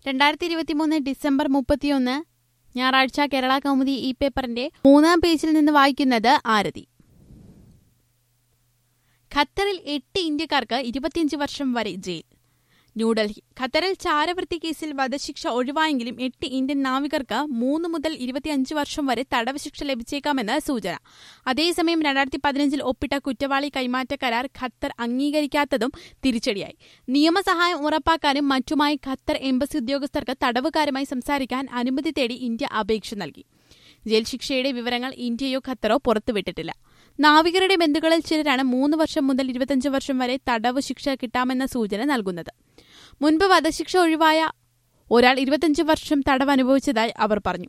രണ്ടായിരത്തി ഇരുപത്തിമൂന്ന് ഡിസംബർ മുപ്പത്തിയൊന്ന് ഞായറാഴ്ച കേരള കൗമുദി ഈ പേപ്പറിന്റെ മൂന്നാം പേജിൽ നിന്ന് വായിക്കുന്നത് ആരതി ഖത്തറിൽ എട്ട് ഇന്ത്യക്കാർക്ക് ഇരുപത്തിയഞ്ച് വർഷം വരെ ജയിൽ ന്യൂഡൽഹി ഖത്തറിൽ ചാരവൃത്തി കേസിൽ വധശിക്ഷ ഒഴിവായെങ്കിലും എട്ട് ഇന്ത്യൻ നാവികർക്ക് മൂന്ന് മുതൽ ഇരുപത്തിയഞ്ച് വർഷം വരെ തടവ് ശിക്ഷ ലഭിച്ചേക്കാമെന്ന് സൂചന അതേസമയം രണ്ടായിരത്തി പതിനഞ്ചിൽ ഒപ്പിട്ട കുറ്റവാളി കൈമാറ്റ കരാർ ഖത്തർ അംഗീകരിക്കാത്തതും തിരിച്ചടിയായി നിയമസഹായം ഉറപ്പാക്കാനും മറ്റുമായി ഖത്തർ എംബസി ഉദ്യോഗസ്ഥർക്ക് തടവുകാരുമായി സംസാരിക്കാൻ അനുമതി തേടി ഇന്ത്യ അപേക്ഷ നൽകി ജയിൽ ശിക്ഷയുടെ വിവരങ്ങൾ ഇന്ത്യയോ ഖത്തറോ പുറത്തുവിട്ടിട്ടില്ല നാവികരുടെ ബന്ധുക്കളിൽ ചിലരാണ് മൂന്ന് വർഷം മുതൽ ഇരുപത്തിയഞ്ച് വർഷം വരെ തടവ് ശിക്ഷ കിട്ടാമെന്ന സൂചന നൽകുന്നത് മുൻപ് വധശിക്ഷ ഒഴിവായ ഒരാൾ ഇരുപത്തിയഞ്ച് വർഷം തടവ് അനുഭവിച്ചതായി അവർ പറഞ്ഞു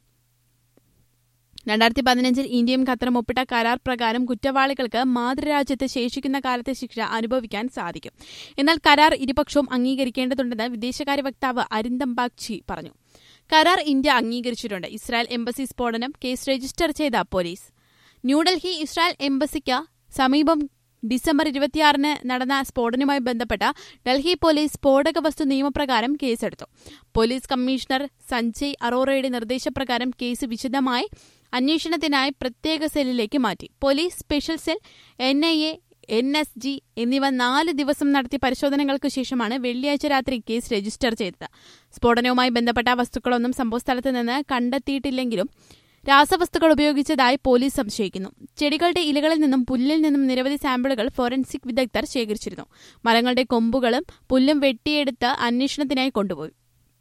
രണ്ടായിരത്തി പതിനഞ്ചിൽ ഇന്ത്യയും ഖത്തറും ഒപ്പിട്ട കരാർ പ്രകാരം കുറ്റവാളികൾക്ക് മാതൃരാജ്യത്ത് ശേഷിക്കുന്ന കാലത്തെ ശിക്ഷ അനുഭവിക്കാൻ സാധിക്കും എന്നാൽ കരാർ ഇരുപക്ഷവും അംഗീകരിക്കേണ്ടതുണ്ടെന്ന് വിദേശകാര്യ വക്താവ് അരിന്ദം ബാഗ്ചി പറഞ്ഞു കരാർ ഇന്ത്യ അംഗീകരിച്ചിട്ടുണ്ട് ഇസ്രായേൽ എംബസി സ്ഫോടനം കേസ് രജിസ്റ്റർ ചെയ്ത പോലീസ് ന്യൂഡൽഹി ഇസ്രായേൽ എംബസിക്ക് സമീപം ഡിസംബർ ഇരുപത്തിയാറിന് നടന്ന സ്ഫോടനവുമായി ബന്ധപ്പെട്ട ഡൽഹി പോലീസ് സ്ഫോടക വസ്തു നിയമപ്രകാരം കേസെടുത്തു പോലീസ് കമ്മീഷണർ സഞ്ജയ് അറോറയുടെ നിർദ്ദേശപ്രകാരം കേസ് വിശദമായി അന്വേഷണത്തിനായി പ്രത്യേക സെല്ലിലേക്ക് മാറ്റി police special cell N I A N S G എന്നിവ നാല് ദിവസം നടത്തിയ പരിശോധനകൾക്ക് ശേഷമാണ് വെള്ളിയാഴ്ച രാത്രി കേസ് രജിസ്റ്റർ ചെയ്തത് സ്ഫോടനവുമായി ബന്ധപ്പെട്ട വസ്തുക്കളൊന്നും സംഭവസ്ഥലത്ത് നിന്ന് കണ്ടെത്തിയിട്ടില്ലെങ്കിലും രാസവസ്തുക്കൾ ഉപയോഗിച്ചതായി പോലീസ് സംശയിക്കുന്നു ചെടികളുടെ ഇലകളിൽ നിന്നും പുല്ലിൽ നിന്നും നിരവധി സാമ്പിളുകൾ ഫോറൻസിക് വിദഗ്ധർ ശേഖരിച്ചിരുന്നു മരങ്ങളുടെ കൊമ്പുകളും പുല്ലും വെട്ടിയെടുത്ത് അന്വേഷണത്തിനായി കൊണ്ടുപോയി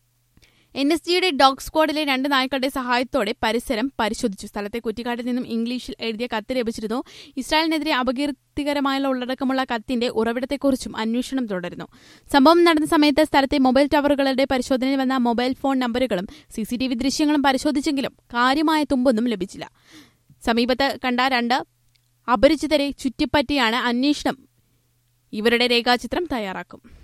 എൻ എസ് ജിയുടെ ഡോഗ് സ്ക്വാഡിലെ രണ്ട് നായ്ക്കളുടെ സഹായത്തോടെ പരിസരം പരിശോധിച്ചു സ്ഥലത്തെ കുറ്റിക്കാട്ടിൽ നിന്നും ഇംഗ്ലീഷിൽ എഴുതിയ കത്ത് ലഭിച്ചിരുന്നു ഇസ്രായേലിനെതിരെ അപകീർത്തികരമായ ഉള്ളടക്കമുള്ള കത്തിന്റെ ഉറവിടത്തെക്കുറിച്ചും അന്വേഷണം തുടരുന്നു സംഭവം നടന്ന സമയത്ത് സ്ഥലത്തെ മൊബൈൽ ടവറുകളുടെ പരിശോധനയിൽ വന്ന മൊബൈൽ ഫോൺ നമ്പറുകളും സി സി ടി വി ദൃശ്യങ്ങളും പരിശോധിച്ചെങ്കിലും കാര്യമായ തുമ്പൊന്നും ലഭിച്ചില്ല സമീപത്ത് കണ്ട രണ്ട് അപരിചിതരെ ചുറ്റിപ്പറ്റിയാണ് അന്വേഷണം ഇവരുടെ രേഖാചിത്രം തയ്യാറാക്കും